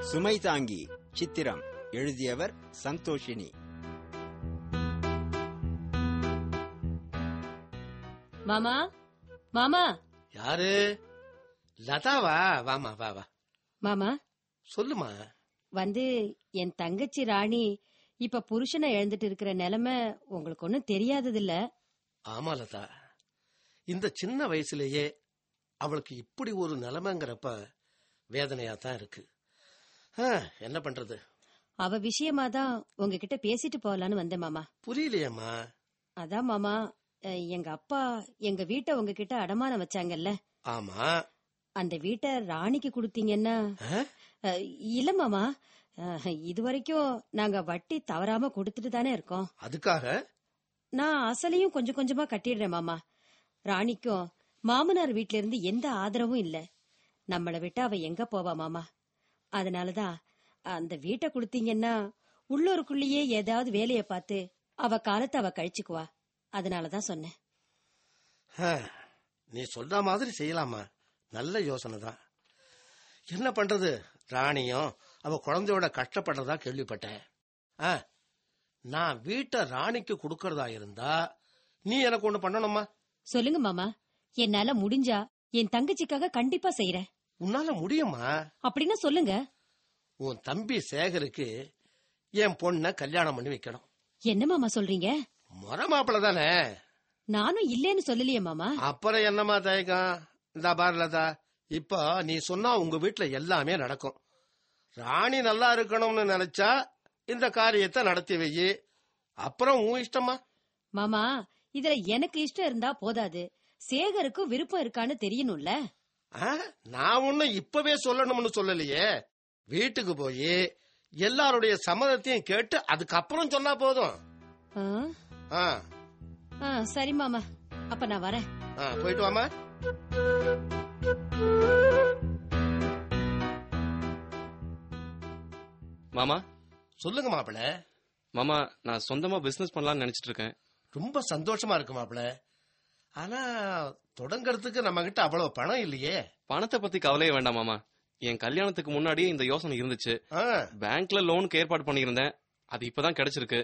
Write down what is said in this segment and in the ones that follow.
சுமை தாங்கி சித்திரம் எழுதியவர் சந்தோஷினி மாமா மாமா யாரு லதாவா வாமா வா வா மாமா சொல்லுமா வந்து என் தங்கச்சி ராணி இப்ப புருஷனை இழந்துட்டு இருக்கிற நிலைமை உங்களுக்கு ஒண்ணும் தெரியாதது இல்ல ஆமா லதா இந்த சின்ன வயசுலயே அவளுக்கு இப்படி ஒரு நிலைமைங்கிறப்ப வேதனையா தான் இருக்கு ஆ, என்ன பண்றது அவ விஷயமா தான் உங்ககிட்ட பேசிட்டு போகலான்னு வந்தேன் மாமா புரியலையேம்மா அதான் மாமா அஹ், எங்க அப்பா எங்க வீட்டை உங்ககிட்ட அடமானம் வச்சாங்கல்ல ஆமா அந்த வீட்டை ராணிக்கு கொடுத்தீங்கன்னா ஆ? அஹ், இல்ல மாமா அஹ், இது வரைக்கும் நாங்க வட்டி தவறாம கொடுத்துட்டு தானே இருக்கோம் அதுக்காக நான் அசலையும் கொஞ்சம் கொஞ்சமா கட்டிடுறேன் மாமா ராணிக்கும் மாமனார் வீட்ல இருந்து எந்த ஆதரவும் இல்ல நம்மள விட்டு அவ எங்க போவா மாமா அதனாலதான் அந்த வீட்டை கொடுத்தீங்கன்னா உள்ளூருக்குள்ளேயே ஏதாவது வேலைய பார்த்து அவ காலத்தை அவ கழிச்சுக்குவா அதனாலதான் சொன்னேன் ஆ, நீ சொல்ற மாதிரி செய்யலாமா நல்ல யோசனை தான் என்ன பண்றது ராணியும் அவ குழந்தையோட கஷ்டப்படுறதா கேள்விப்பட்டேன் ஆ, நான் வீட்டை ராணிக்கு கொடுக்கறதா இருந்தா நீ எனக்கு ஒண்ணு பண்ணணுமா சொல்லுங்க மாமா என்னால முடிஞ்சா என் தங்கச்சிக்காக கண்டிப்பா செய்யறேன் உன்னால முடியுமா அப்படின்னா சொல்லுங்க உன் தம்பி சேகருக்கு என் பொண்ண கல்யாணம் பண்ணி வைக்கணும் என்ன மாமா சொல்றீங்க முறை மாப்பிள்ள தானே நானும் இல்லேன்னு சொல்லலையே மாமா அப்புறம் என்னம்மா தயக்கம் இந்த பாரலதா இப்போ நீ சொன்னா உங்க வீட்டுல எல்லாமே நடக்கும் ராணி நல்லா இருக்கணும்னு நினைச்சா இந்த காரியத்தை நடத்தி வை அப்புறம் உன் இஷ்டமா மாமா இதுல எனக்கு இஷ்டம் இருந்தா போதாது சேகருக்கும் விருப்பம் இருக்கான்னு தெரியணும்ல ஆ, நான் ஒன்னும் இப்பவே சொல்லணும்னு சொல்லலையே வீட்டுக்கு போய் எல்லாருடைய சம்மதத்தையும் கேட்டு அதுக்கப்புறம் சொன்னா போதும் ஆ? ஆ, ஆ, சரி மாமா அப்ப நான் வரேன் ஆ, போயிட்டு வாமா மாமா சொல்லுங்க மாப்பிள்ள மாமா நான் சொந்தமா பிசினஸ் பண்ணலாம்னு நினைச்சிட்டு இருக்கேன் ரொம்ப சந்தோஷமா இருக்கு மாப்பிள்ள ஆனா தொடங்கறதுக்கு நம்ம கிட்ட அவ்வளவு பணம் இல்லையே பணத்தை பத்தி கவலையே வேண்டாம் மாமா என் கல்யாணத்துக்கு முன்னாடியே இந்த யோசனை இருந்துச்சு ஆ, பேங்க்ல லோனுக்கு ஏற்பாடு பண்ணியிருந்தேன் அது இப்பதான் கிடைச்சிருக்கு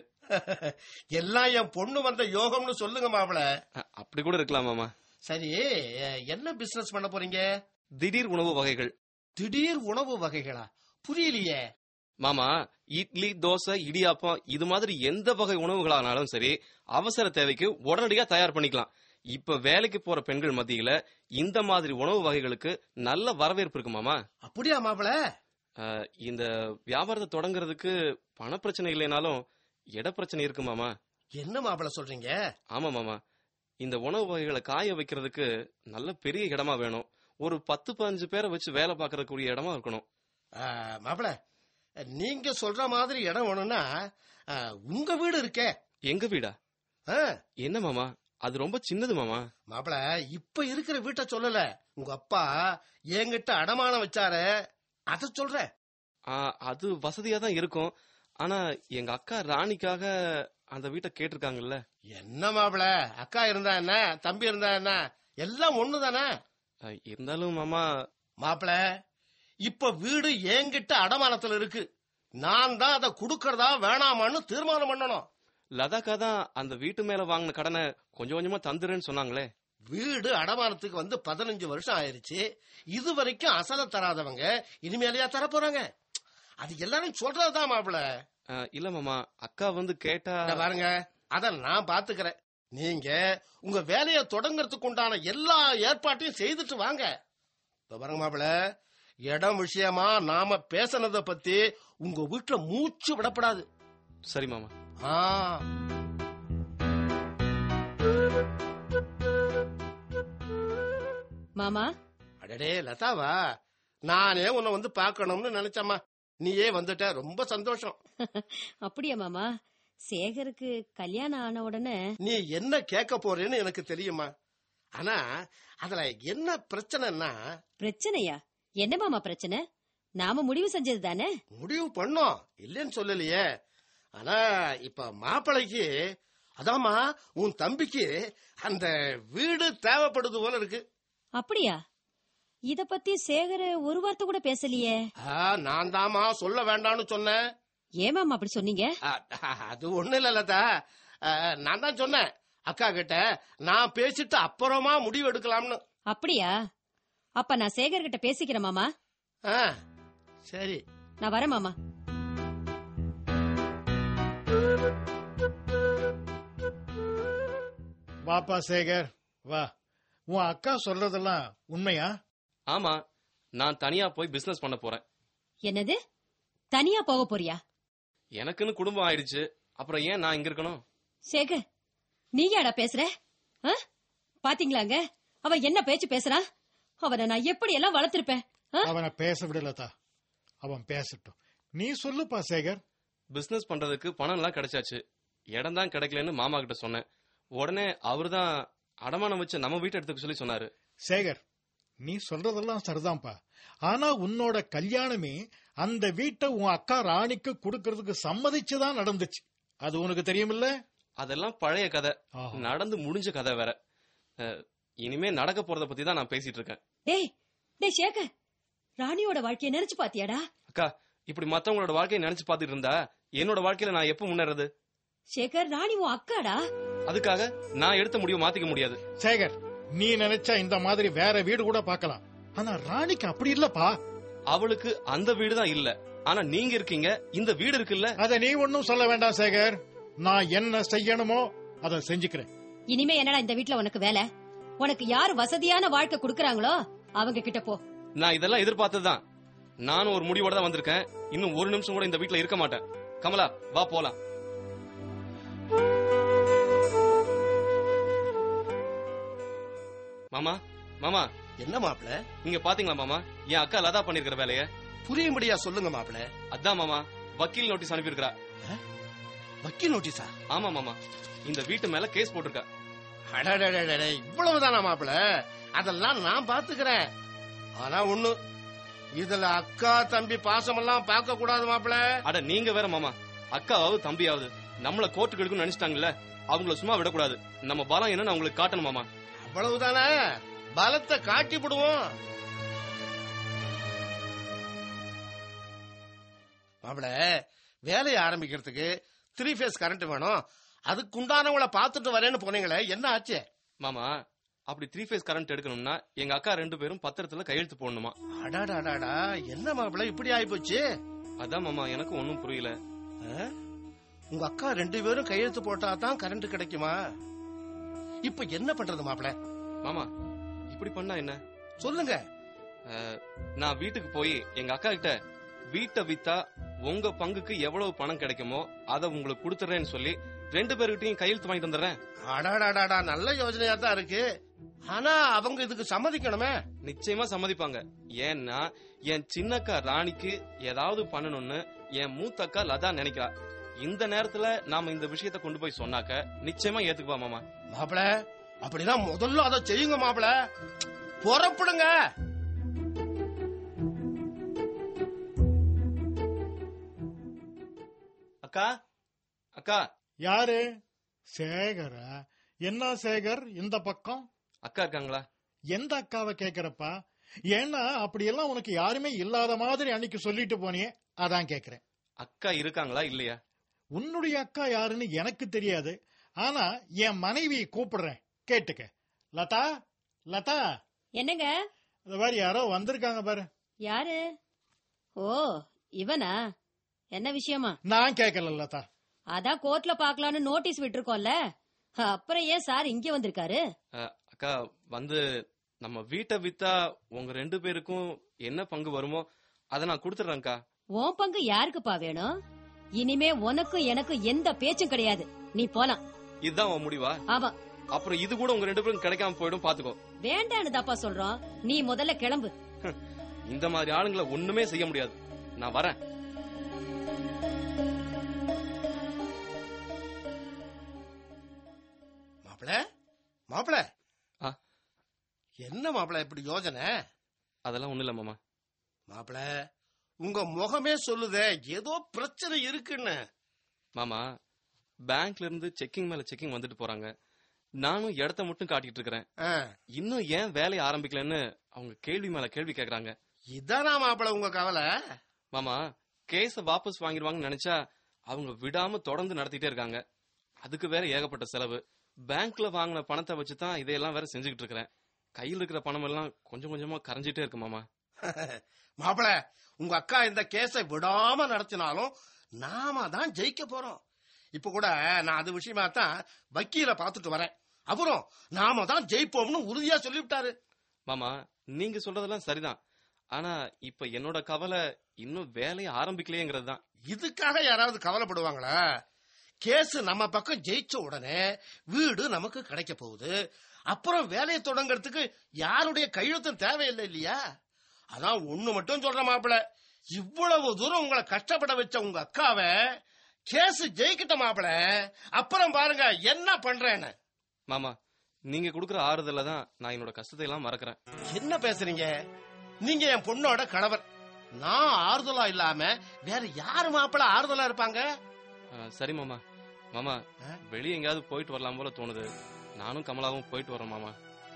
எல்லாம் என் பொண்ணு வந்த யோகம்னு சொல்லுங்க மாப்பிள்ள அ- அப்படி கூட இருக்கலாம் மாமா சரி என்ன பிசினஸ் பண்ண போறீங்க திடீர் உணவு வகைகள் திடீர் உணவு வகைகளா புரியலையே மாமா இட்லி தோசை இடியாப்பம் இது மாதிரி எந்த வகை உணவுகளானாலும் சரி அவசர தேவைக்கு உடனடியா தயார் பண்ணிக்கலாம் இப்ப வேலைக்கு போற பெண்கள் மத்தியில இந்த மாதிரி உணவு வகைகளுக்கு நல்ல வரவேற்பு இருக்கு மாமா அப்படியா மாப்பிள்ள அஹ், இந்த வியாபாரத்தை தொடங்குறதுக்கு பண பிரச்சனை இல்லைனாலும் இட பிரச்சனை இருக்கு மாமா என்ன மாப்பிள்ள சொல்றீங்க ஆமா மாமா இந்த உணவு வகைகளை காய வைக்கிறதுக்கு நல்ல பெரிய இடமா வேணும் ஒரு பத்து பதினஞ்சு பேரை வச்சு வேலை பார்க்கறதுக்குரிய இடமா இருக்கணும் ஆ, மாப்பிள்ள நீங்க சொல்ற மாதிரி இடம் வேணும்னா ஆ, உங்க வீடு இருக்கே எங்க வீடா ஆ, என்ன மாமா அது ரொம்ப சின்னது மாமா மாப்பிள இப்ப இருக்கிற வீட்டை சொல்லல உங்க அப்பா என்கிட்ட அடமானம் வச்சாரு அத சொல்றேன் ஆ, அது வசதியா தான் இருக்கும் ஆனா எங்க அக்கா ராணிக்காக அந்த வீட்டை கேட்டிருக்காங்கல்ல என்ன மாப்பிள அக்கா இருந்தா என்ன தம்பி இருந்தா என்ன எல்லாம் ஒண்ணுதானே அஹ், இருந்தாலும் மாமா மாப்பிள இப்ப வீடு என்கிட்ட அடமானத்துல இருக்கு நான் தான் அதை குடுக்கறதா வேணாமான்னு தீர்மானம் பண்ணணும் லதாக்கா தான் அந்த வீட்டு மேல வாங்கின கடனை கொஞ்சம் கொஞ்சமா தந்துருன்னு சொன்னாங்களே வீடு அடமானத்துக்கு வந்து பதினஞ்சு வருஷம் ஆயிருச்சு இது வரைக்கும் அசல தராதவங்க இனிமேலையா தர போறாங்க அது எல்லாரும் சொல்றதுதான் மாப்பிள அஹ், இல்ல மாமா அக்கா வந்து கேட்டா இத பாருங்க அத நான் பாத்துக்கிறேன் நீங்க உங்க வேலையை தொடங்கறதுக்கு உண்டான எல்லா ஏற்பாட்டையும் செய்துட்டு வாங்க இதோ பாருங்க மாப்பிள இடம் விஷயமா நாம பேசினத பத்தி உங்க வீட்டுல மூச்சு விடப்படாது சரி மாமா ஆ. மாமா அடடே லதாவா நானே உன்னை வந்து பார்க்கணும்னு நினைச்சம்மா நீயே வந்துட்ட ரொம்ப சந்தோஷம் அப்படியா மாமா சேகருக்கு கல்யாணம் ஆன உடனே நீ என்ன கேட்க போறேன்னு எனக்கு தெரியுமா ஆனா அதுல என்ன பிரச்சனைன்னா பிரச்சனையா என்ன மாமா பிரச்சனை நாம முடிவு செஞ்சது தானே முடிவு பண்ணோம் இல்லைன்னு சொல்லலையே ஆனா இப்ப மாப்பிளைக்கு அதாம்மா உன் தம்பிக்கு அந்த வீடு தேவைப்படுது போல இருக்கு அப்படியா இத பத்தி சேகர் ஒரு வார்த்தை கூட பேசலையே ஆ, நான் தாமா சொல்ல வேண்டாம்னு சொன்னேன் ஏன் மாமா அப்படி சொன்னீங்க ஆ, அது ஒண்ணு இல்ல லதா ஆ, நான் தான் சொன்னேன் அக்கா கிட்ட நான் பேசிட்டு அப்புறமா முடிவு எடுக்கலாம்னு அப்படியா அப்ப நான் சேகர் கிட்ட பேசிக்கிறேன் மாமா ஆ, சரி நான் வரேன் மாமா வாப்பா சேகர் வா உன் அக்கா சொல்றதெல்லாம் உண்மையா ஆமா நான் தனியா போய் பிசினஸ் பண்ண போறேன் என்னது தனியா போக போறியா எனக்குன்னு குடும்பம் ஆயிடுச்சு அப்புறம் ஏன் நான் இங்க இருக்கணும் சேகர் நீயாடா பேசுற ஆ? பாத்தீங்களாங்க அவ என்ன பேச்சு பேசுறான் அவனை நான் எப்படி எல்லாம் வளர்த்திருப்பேன் ஆ? அவனை பேச விடலதா அவன் பேசட்டும் நீ சொல்லுப்பா சேகர் பிசினஸ் பண்றதுக்கு பணம் எல்லாம் கிடைச்சாச்சு இடம் தான் கிடைக்கலன்னு மாமா கிட்ட சொன்னேன் உடனே அவர்தான் அடமானம் வச்சு நம்ம வீட்டை எடுத்துக்க சொல்லி சொன்னாரு சேகர் நீ சொல்றதெல்லாம் சரிதான்ப்பா ஆனா உன்னோட கல்யாணமே அந்த வீட்டை உன் அக்கா ராணிக்கு கொடுக்கறதுக்கு சம்மதிச்சுதான் நடந்துச்சு அது உனக்கு தெரியுமில்ல அதெல்லாம் பழைய கதை ஆஹா. நடந்து முடிஞ்ச கதை வேற அஹ், இனிமே நடக்க போறத பத்தி தான் நான் பேசிட்டு இருக்கேன் டேய் டேய் சேகர் ராணியோட வாழ்க்கைய நினைச்சு பாத்தியாடா அக்கா இப்படி மத்தவங்களோட வாழ்க்கையை நினைச்சு பார்த்துட்டு இருந்தா என்னோட வாழ்க்கையில நான் எப்ப முன்னேறது சேகர் ராணி உன் அக்காடா அதுக்காக நான் எடுத்த முடிவை மாத்திக்க முடியாது சேகர் நீ நினைச்சா இந்த மாதிரி வேற வீடு கூட பார்க்கலாம் ஆனா ராணிக்கு அப்படி இல்லப்பா அவளுக்கு அந்த வீடு தான் இல்ல ஆனா நீங்க இருக்கீங்க இந்த வீடு இருக்குல்ல அத நீ ஒன்னும் சொல்ல வேண்டாம் சேகர் நான் என்ன செய்யணுமோ அதை செஞ்சுக்கிறேன் இனிமே என்னடா இந்த வீட்ல உனக்கு வேலை உனக்கு யார் வசதியான வாழ்க்கை குடுக்கறாங்களோ அவங்க கிட்ட போ நான் இதெல்லாம் எதிர்பார்த்ததுதான் நானும் ஒரு முடிவோட தான் வந்திருக்கேன் இன்னும் ஒரு நிமிஷம் கூட இந்த வீட்ல இருக்க மாட்டேன் கமலா வா போலாம் மாமா மாமா என்ன மாப்பிள நீங்க பாத்தீங்களா மாமா என் அக்கா லதா பண்ணிருக்கிற வேலைய புரியும்படியா சொல்லுங்க மாப்பிள அதான் மாமா வக்கீல் நோட்டீஸ் அனுப்பியிருக்கிறா வக்கீல் நோட்டீஸா ஆமா மாமா இந்த வீட்டு மேல கேஸ் போட்டிருக்கா அடடடடடே, இவ்வளவுதானா மாப்பிள அதெல்லாம் நான் பாத்துக்கிறேன் ஆனா ஒண்ணு இதுல அக்கா தம்பி பாசமெல்லாம் பார்க்க கூடாது மாப்பிள அட நீங்க வேற மாமா அக்காவாவது தம்பியாவது நம்மள கோர்ட்டுக்கு எடுக்கணும்னு நினைச்சிட்டாங்கல்ல அவங்கள சும்மா விடக்கூடாது நம்ம பலம் என்னன்னு அவங்களுக்கு காட்டணும் மாமா அவ்வளவுதானே பலத்தை காட்டி விடுவோம் மாப்பிள வேலையை ஆரம்பிக்கிறதுக்கு த்ரீ ஃபேஸ் கரண்ட் வேணும் அதுக்கு உண்டானவங்கள பாத்துட்டு வரேன்னு போனீங்களே என்ன ஆச்சு மாமா அப்படி த்ரீ ஃபேஸ் கரண்ட் எடுக்கணும்னா எங்க அக்கா ரெண்டு பேரும் பத்திரத்துல கையெழுத்து போடணுமா அடாடாடாடா என்ன மாப்பிள இப்படி ஆயிப்போச்சு அதான் மாமா எனக்கும் ஒன்னும் புரியல ஆ? உங்க அக்கா ரெண்டு பேரும் கையெழுத்து போட்டா தான் கரண்ட் கிடைக்குமா இப்ப என்ன பண்றது மாப்பிள மாமா இப்படி பண்ணா என்ன சொல்லுங்க அஹ், நான் வீட்டுக்கு போய் எங்க அக்கா கிட்ட வீட்டை வித்தா உங்க பங்குக்கு எவ்வளவு பணம் கிடைக்குமோ அதை உங்களுக்கு கொடுத்துறேன்னு சொல்லி ரெண்டு பேர்கிட்டயும் கையெழுத்து வாங்கிட்டு வந்துடுறேன் அடாடாடாடா நல்ல யோசனையா தான் இருக்கு ஆனா அவங்க இதுக்கு சம்மதிக்கணுமே நிச்சயமா சம்மதிப்பாங்க ஏன்னா என் சின்னக்கா ராணிக்கு ஏதாவது பண்ணணும்னு என் மூத்த அக்கா லதா நினைக்கிறா இந்த நேரத்துல நாம இந்த விஷயத்த கொண்டு போய் சொன்னாக்க நிச்சயமா ஏத்துக்குவா மாமா மாப்பிள அப்படிதான் முதல்ல அதை செய்யுங்க மாப்பிள புறப்படுங்க அக்கா அக்கா யாரு சேகரா என்ன சேகர் இந்த பக்கம் அக்கா இருக்காங்களா எந்த அக்காவை கேக்குறப்பா ஏன்னா அப்படியெல்லாம் உனக்கு யாருமே இல்லாத மாதிரி அன்னைக்கு சொல்லிட்டு போனியே அதான் கேக்குறேன் அக்கா இருக்காங்களா இல்லையா உன்னுடைய அக்கா யாருன்னு எனக்கு தெரியாது ஆனா என் மனைவியை கூப்பிடுறேன் கேட்டுக்க லதா லதா என்னங்க இந்த மாதிரி யாரோ வந்திருக்காங்க பாரு யாரு ஓ இவனா என்ன விஷயமா நான் கேட்கல லதா அதான் கோர்ட்ல பாக்கலாம்னு நோட்டீஸ் விட்டுருக்கோம்ல அப்புறம் ஏன் சார் இங்க வந்திருக்காரு அஹ், அக்கா வந்து நம்ம வீட்டை வித்தா உங்க ரெண்டு பேருக்கும் என்ன பங்கு வருமோ அதை நான் கொடுத்துட்றேன்க்கா உன் பங்கு யாருக்குப்பா வேணும் இனிமே உனக்கும் எனக்கும் எந்த பேச்சும் கிடையாது நீ போலாம் இதுதான் உன் முடிவா ஆமா அப்புறம் இது கூட உங்க ரெண்டு பேரும் கிடைக்காம போயிடும் பாத்துக்கோ வேண்டான்னு தாப்பா சொல்றோம் நீ முதல்ல கிளம்பு இந்த மாதிரி ஆளுங்களை ஒண்ணுமே செய்ய முடியாது நான் வரேன் மாப்பிள மாப்பிள ஆ. என்ன மாப்பிள இப்படி யோசனை அதெல்லாம் ஒண்ணு இல்ல மாமா மாப்பிள உங்க முகமே சொல்லுதே ஏதோ பிரச்சனை இருக்குன்னு மாமா பேங்க்ல இருந்து செக்கிங் மேல செக்கிங் வந்துட்டு போறாங்க நானும் இடத்த மட்டும் காட்டிட்டு இருக்கிறேன் ஆ, இன்னும் ஏன் வேலையை ஆரம்பிக்கலன்னு அவங்க கேள்வி மேல கேள்வி கேக்குறாங்க இதானா மாப்பிள உங்க கவலை மாமா கேஸ வாபஸ் வாங்கிடுவாங்கன்னு நினைச்சா அவங்க விடாம தொடர்ந்து நடத்திட்டே இருக்காங்க அதுக்கு வேற ஏகப்பட்ட செலவு பேங்க்ல வாங்கின பணத்தை வச்சு தான் இதையெல்லாம் வேற செஞ்சுக்கிட்டு இருக்கிறேன் கையில் இருக்கிற பணம் எல்லாம் கொஞ்சம் கொஞ்சமா கரைஞ்சிட்டே இருக்கு மாமா மாப்பிள உங்க அக்கா இந்த கேஸை விடாம நடத்தினாலும் நாம தான் ஜெயிக்க போறோம் இப்ப கூட நான் அது விஷயமா தான் வக்கீல பாத்துட்டு வரேன் அப்புறம் நாம தான் ஜெயிப்போம்னு உறுதியா சொல்லிவிட்டாரு மாமா நீங்க சொல்றதெல்லாம் சரிதான் ஆனா இப்ப என்னோட கவலை இன்னும் வேலையை ஆரம்பிக்கலையேங்கிறது தான் இதுக்காக யாராவது கவலைப்படுவாங்களா கேஸ் நம்ம பக்கம் ஜெயிச்ச உடனே வீடு நமக்கு கிடைக்க போகுது அப்புறம் வேலையை தொடங்கறதுக்கு யாருடைய கையெழுத்தும் தேவையில்லை இல்லையா அதான் ஒண்ணு மட்டும் சொல்ற மாப்பிள இவ்வளவு தூரம் உங்களை கஷ்டப்பட வச்ச உங்க அக்காவை கேஸ் ஜெயிக்கிட்ட மாப்பிள அப்புறம் பாருங்க என்ன பண்றேன்னு மாமா நீங்க கொடுக்குற ஆறுதல்ல தான் நான் என்னோட கஷ்டத்தை எல்லாம் மறக்கிறேன் என்ன பேசுறீங்க நீங்க என் பொண்ணோட கணவர் நான் ஆறுதலா இல்லாம வேற யாரு மாப்பிள ஆறுதலா இருப்பாங்க ஆ, சரி மாமா மாமா ஆ? வெளியே எங்கேயாவது போயிட்டு வரலாம் போல தோணுது நானும் கமலாவும் போயிட்டு வரோம் மாமா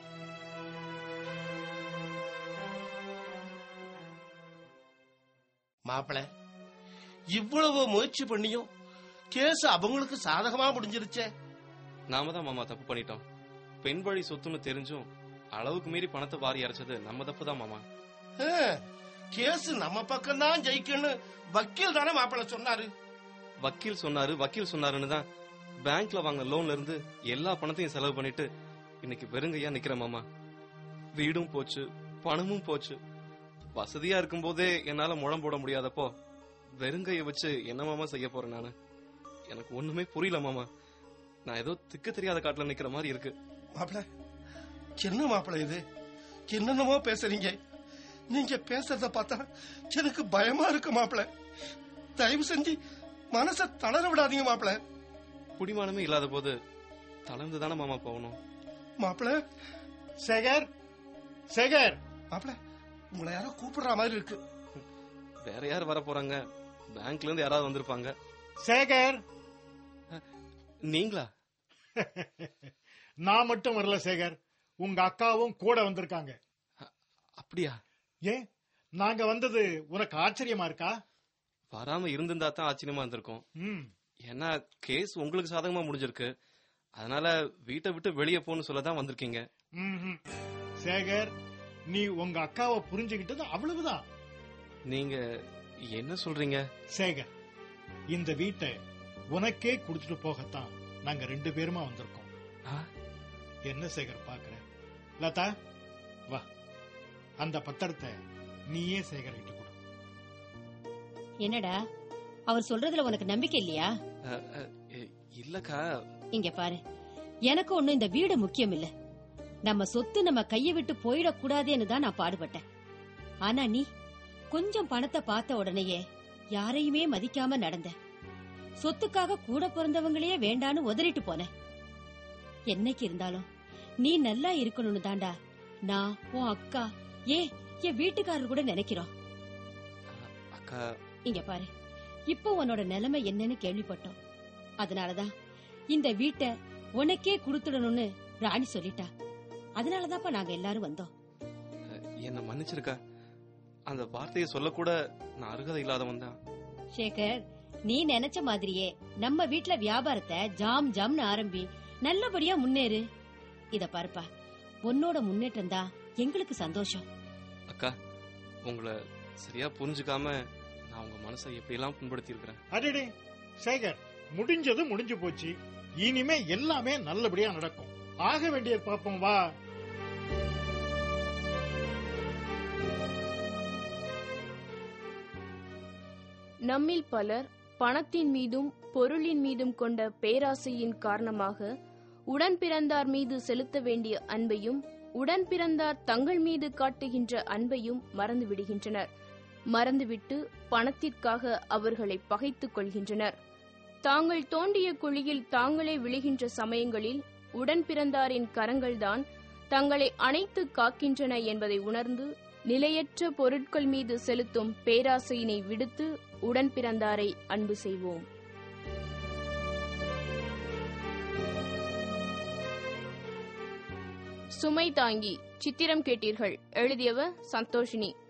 மாப்பிள இவ்வளவு முயற்சி பண்ணியும் கேஸ் அவங்களுக்கு சாதகமா முடிஞ்சிருச்சே நாம தான் மாமா தப்பு பண்ணிட்டோம் பெண் வழி சொத்துன்னு தெரிஞ்சும் அளவுக்கு மீறி பணத்தை வாரி அரைச்சது நம்ம தப்பு தான் மாமா கேஸ் நம்ம பக்கம் தான் ஜெயிக்குன்னு வக்கீல் தானே மாப்பிள சொன்னாரு வக்கீல் சொன்னாரு வக்கீல் சொன்னாருன்னு தான் பேங்க்ல வாங்கின லோன்ல இருந்து எல்லா பணத்தையும் செலவு பண்ணிட்டு இன்னைக்கு வெறுங்கையா நிக்கிற மாமா வீடும் போச்சு பணமும் போச்சு வசதியா இருக்கும்போதே என்னால முழம் போட முடியாதப்போ வெறுங்கைய வச்சு என்ன மாமா செய்ய போறேன் நானு எனக்கு ஒண்ணுமே புரியல மாமா நான் ஏதோ திக்கு தெரியாத காட்டுல நிக்கிற மாதிரி இருக்கு மாப்பிள என்ன மாப்பிள இது என்னென்னமோ பேசுறீங்க நீங்க பேசுறத பார்த்தா எனக்கு பயமா இருக்கு மாப்பிள தயவு செஞ்சு மனச தளர விடாதீங்க மாப்பிள குடிமானமே இல்லாத போது தளர்ந்து தானே மாமா போகணும் மாப்பிள சேகர் சேகர் மாப்பிள உங்களை யாரோ கூப்பிடுற மாதிரி இருக்கு வேற யார் வர போறாங்க பேங்க்ல இருந்து யாராவது வந்திருப்பாங்க சேகர் நீங்களா நான் மட்டும் வரல சேகர் உங்க அக்காவும் கூட வந்திருக்காங்க அப்படியா ஏன் நாங்க வந்தது உனக்கு ஆச்சரியமா இருக்கா வராம இருந்திருந்தா தான் ஆச்சரியமா இருந்திருக்கும் ம் ஏன்னா கேஸ் உங்களுக்கு சாதகமா முடிஞ்சிருக்கு அதனால வீட்டை விட்டு வெளியே போன்னு சொல்ல தான் வந்திருக்கீங்க ம்ஹும். சேகர் நீ உங்க அக்காவை புரிஞ்சுகிட்டது அவ்வளவுதான் நீங்க என்ன சொல்றீங்க சேகர் இந்த வீட்டை உனக்கே கொடுத்துட்டு போகத்தான் நாங்க ரெண்டு பேருமா வந்திருக்கோம் ஆ? என்ன சேகர் பாக்குற லதா வா அந்த பத்திரத்தை நீயே சேகர் கிட்ட கொடு என்னடா அவர் சொல்றதுல உனக்கு நம்பிக்கை இல்லையா அ, அ, இ- இல்லக்கா இங்க பாரு எனக்கு ஒண்ணும் இந்த வீடு முக்கியம் இல்ல நம்ம சொத்து நம்ம கைய விட்டு போயிடக்கூடாதுன்னு தான் நான் பாடுபட்டேன் ஆனா நீ கொஞ்சம் பணத்தை பார்த்த உடனேயே யாரையுமே மதிக்காம நடந்த சொத்துக்காக கூட பிறந்தவங்களையே வேண்டான்னு உதறிட்டு போன என்னைக்கு இருந்தாலும் நீ நல்லா இருக்கணும்னு தாண்டா நான் உன் அக்கா ஏ என் வீட்டுக்காரர் கூட நினைக்கிறோம் அக்கா இங்க பாரு இப்போ உன்னோட நிலைமை என்னன்னு கேள்விப்பட்டோம் அதனாலதான் இந்த வீட்டை உனக்கே கொடுத்துடணும்னு ராணி சொல்லிட்டா அதனாலதான்ப்பா நாங்க எல்லாரும் வந்தோம் என்ன மன்னிச்சிருக்கா அந்த வார்த்தையை சொல்லக்கூட நான் அருகதை இல்லாதவன் தான் சேகர் நீ நினைச்ச மாதிரியே நம்ம வீட்ல வியாபாரத்தை ஜாம் ஜாம்னு ஆரம்பி நல்லபடியா முன்னேறு இத பாருப்பா உன்னோட முன்னேற்றம் தான் எங்களுக்கு சந்தோஷம் அக்கா உங்களை சரியா புரிஞ்சுக்காம நான் உங்க மனசை எப்படியெல்லாம் புண்படுத்தி இருக்கிறேன் அடடே சேகர் முடிஞ்சது முடிஞ்சு போச்சு இனிமே எல்லாமே நல்லபடியா நடக்கும் ஆக வேண்டியது பாப்போம் வா நம்மில் பலர் பணத்தின் மீதும் பொருளின் மீதும் கொண்ட பேராசையின் காரணமாக உடன் பிறந்தார் மீது செலுத்த வேண்டிய அன்பையும் உடன் பிறந்தார் தங்கள் மீது காட்டுகின்ற அன்பையும் மறந்து விடுகின்றனர் மறந்துவிட்டு பணத்திற்காக அவர்களை பகைத்துக் கொள்கின்றனர் தாங்கள் தோண்டிய குழியில் தாங்களே விழுகின்ற சமயங்களில் உடன் பிறந்தாரின் கரங்கள்தான் தங்களை அணைத்து காக்கின்றன என்பதை உணர்ந்து நிலையற்ற பொருட்கள் மீது செலுத்தும் பேராசையினை விடுத்து உடன் பிறந்தாரை அன்பு செய்வோம் சுமை தாங்கி சித்திரம் கேட்டீர்கள் எழுதியவர் சந்தோஷினி